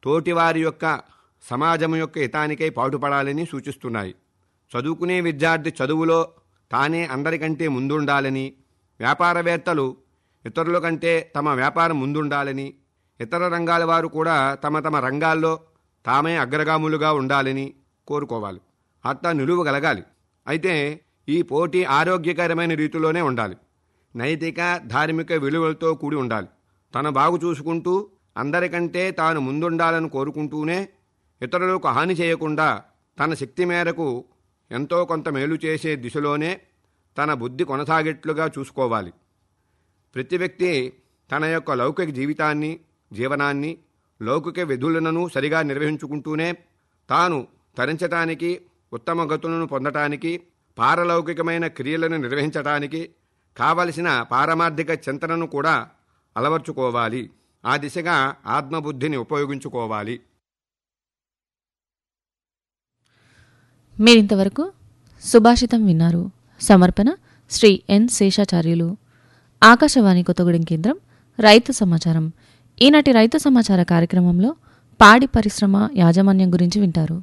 తోటివారి యొక్క సమాజం యొక్క హితానికై పాటుపడాలని సూచిస్తున్నాయి చదువుకునే విద్యార్థి చదువులో తానే అందరికంటే ముందుండాలని వ్యాపారవేత్తలు ఇతరుల కంటే తమ వ్యాపారం ముందుండాలని ఇతర రంగాల వారు కూడా తమ తమ రంగాల్లో తామే అగ్రగాములుగా ఉండాలని కోరుకోవాలి అట్లా నిలువగలగాలి అయితే ఈ పోటీ ఆరోగ్యకరమైన రీతిలోనే ఉండాలి నైతిక ధార్మిక విలువలతో కూడి ఉండాలి తన బాగు చూసుకుంటూ అందరికంటే తాను ముందుండాలని కోరుకుంటూనే ఇతరులకు హాని చేయకుండా తన శక్తి మేరకు ఎంతో కొంత మేలు చేసే దిశలోనే తన బుద్ధి కొనసాగేట్లుగా చూసుకోవాలి ప్రతి వ్యక్తి తన యొక్క లౌకిక జీవితాన్ని జీవనాన్ని లౌకిక విధులను సరిగా నిర్వహించుకుంటూనే తాను తరించటానికి ఉత్తమ గతులను పొందటానికి పారలౌకికమైన క్రియలను నిర్వహించటానికి కావలసిన పారమార్థిక చింతనను కూడా అలవర్చుకోవాలి ఆ దిశగా ఆత్మబుద్ధిని ఉపయోగించుకోవాలి మీరింతవరకు సుభాషితం విన్నారు సమర్పణ శ్రీ ఎన్ శేషాచార్యులు ఆకాశవాణి కొత్తగూడెం కేంద్రం రైతు సమాచారం ఈనాటి రైతు సమాచార కార్యక్రమంలో పాడి పరిశ్రమ యాజమాన్యం గురించి వింటారు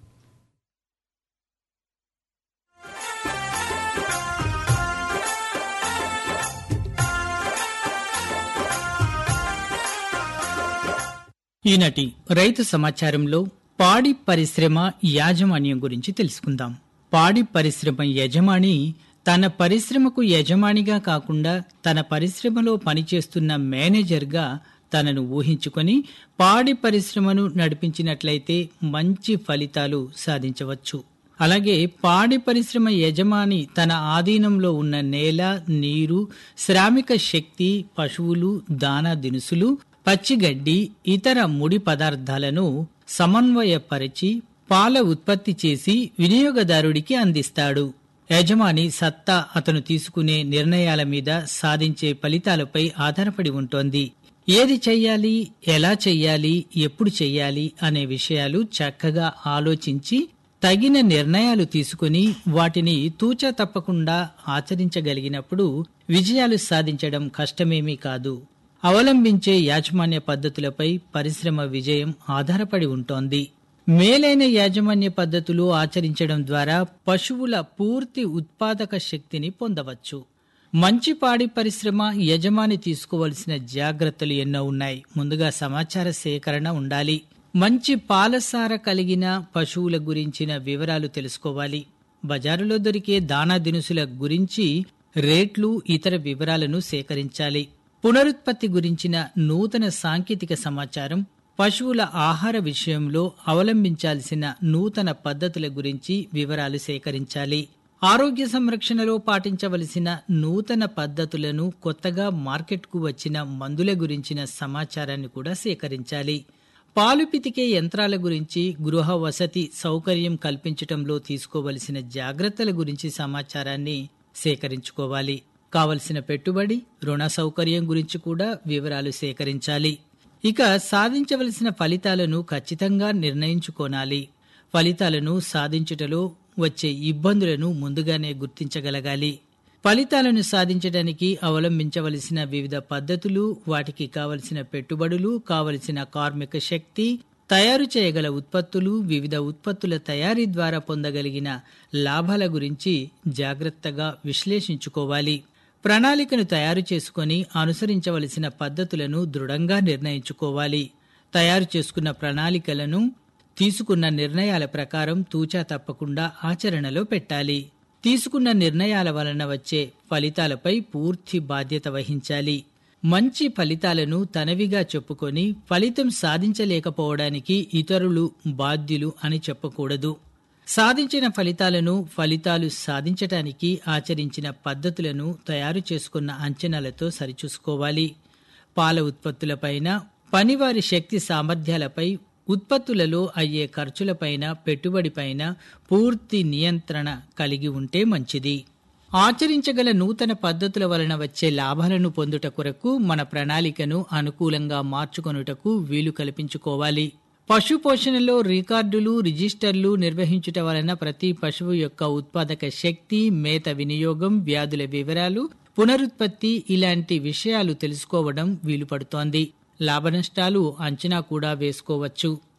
ఈనాటి రైతు సమాచారంలో పాడి పరిశ్రమ యాజమాన్యం గురించి తెలుసుకుందాం పాడి పరిశ్రమ యజమాని తన పరిశ్రమకు యజమానిగా కాకుండా తన పరిశ్రమలో పనిచేస్తున్న మేనేజర్గా తనను ఊహించుకొని పాడి పరిశ్రమను నడిపించినట్లయితే మంచి ఫలితాలు సాధించవచ్చు అలాగే పాడి పరిశ్రమ యజమాని తన ఆధీనంలో ఉన్న నేల నీరు శ్రామిక శక్తి పశువులు దానా దినుసులు పచ్చిగడ్డి ఇతర ముడి పదార్థాలను సమన్వయపరిచి పాల ఉత్పత్తి చేసి వినియోగదారుడికి అందిస్తాడు యజమాని సత్తా అతను తీసుకునే నిర్ణయాల మీద సాధించే ఫలితాలపై ఆధారపడి ఉంటోంది ఏది చెయ్యాలి ఎలా చెయ్యాలి ఎప్పుడు చెయ్యాలి అనే విషయాలు చక్కగా ఆలోచించి తగిన నిర్ణయాలు తీసుకుని వాటిని తూచా తప్పకుండా ఆచరించగలిగినప్పుడు విజయాలు సాధించడం కష్టమేమీ కాదు అవలంబించే యాజమాన్య పద్ధతులపై పరిశ్రమ విజయం ఆధారపడి ఉంటోంది మేలైన యాజమాన్య పద్ధతులు ఆచరించడం ద్వారా పశువుల పూర్తి ఉత్పాదక శక్తిని పొందవచ్చు మంచి పాడి పరిశ్రమ యజమాని తీసుకోవలసిన జాగ్రత్తలు ఎన్నో ఉన్నాయి ముందుగా సమాచార సేకరణ ఉండాలి మంచి పాలసార కలిగిన పశువుల గురించిన వివరాలు తెలుసుకోవాలి బజారులో దొరికే దానా దినుసుల గురించి రేట్లు ఇతర వివరాలను సేకరించాలి పునరుత్పత్తి గురించిన నూతన సాంకేతిక సమాచారం పశువుల ఆహార విషయంలో అవలంబించాల్సిన నూతన పద్ధతుల గురించి వివరాలు సేకరించాలి ఆరోగ్య సంరక్షణలో పాటించవలసిన నూతన పద్ధతులను కొత్తగా మార్కెట్కు వచ్చిన మందుల గురించిన సమాచారాన్ని కూడా సేకరించాలి పాలు పితికే యంత్రాల గురించి గృహ వసతి సౌకర్యం కల్పించటంలో తీసుకోవలసిన జాగ్రత్తల గురించి సమాచారాన్ని సేకరించుకోవాలి కావలసిన పెట్టుబడి రుణ సౌకర్యం గురించి కూడా వివరాలు సేకరించాలి ఇక సాధించవలసిన ఫలితాలను ఖచ్చితంగా నిర్ణయించుకోనాలి ఫలితాలను సాధించుటలో వచ్చే ఇబ్బందులను ముందుగానే గుర్తించగలగాలి ఫలితాలను సాధించడానికి అవలంబించవలసిన వివిధ పద్ధతులు వాటికి కావలసిన పెట్టుబడులు కావలసిన కార్మిక శక్తి తయారు చేయగల ఉత్పత్తులు వివిధ ఉత్పత్తుల తయారీ ద్వారా పొందగలిగిన లాభాల గురించి జాగ్రత్తగా విశ్లేషించుకోవాలి ప్రణాళికను తయారు చేసుకొని అనుసరించవలసిన పద్ధతులను దృఢంగా నిర్ణయించుకోవాలి తయారు చేసుకున్న ప్రణాళికలను తీసుకున్న నిర్ణయాల ప్రకారం తూచా తప్పకుండా ఆచరణలో పెట్టాలి తీసుకున్న నిర్ణయాల వలన వచ్చే ఫలితాలపై పూర్తి బాధ్యత వహించాలి మంచి ఫలితాలను తనవిగా చెప్పుకొని ఫలితం సాధించలేకపోవడానికి ఇతరులు బాధ్యులు అని చెప్పకూడదు సాధించిన ఫలితాలను ఫలితాలు సాధించటానికి ఆచరించిన పద్ధతులను తయారు చేసుకున్న అంచనాలతో సరిచూసుకోవాలి పాల ఉత్పత్తులపైన పనివారి శక్తి సామర్థ్యాలపై ఉత్పత్తులలో అయ్యే ఖర్చులపైన పెట్టుబడిపైన పూర్తి నియంత్రణ కలిగి ఉంటే మంచిది ఆచరించగల నూతన పద్ధతుల వలన వచ్చే లాభాలను పొందుట కొరకు మన ప్రణాళికను అనుకూలంగా మార్చుకొనుటకు వీలు కల్పించుకోవాలి పశు పోషణలో రికార్డులు రిజిస్టర్లు నిర్వహించుట వలన ప్రతి పశువు యొక్క ఉత్పాదక శక్తి మేత వినియోగం వ్యాధుల వివరాలు పునరుత్పత్తి ఇలాంటి విషయాలు తెలుసుకోవడం వీలు పడుతోంది లాభనష్టాలు అంచనా కూడా వేసుకోవచ్చు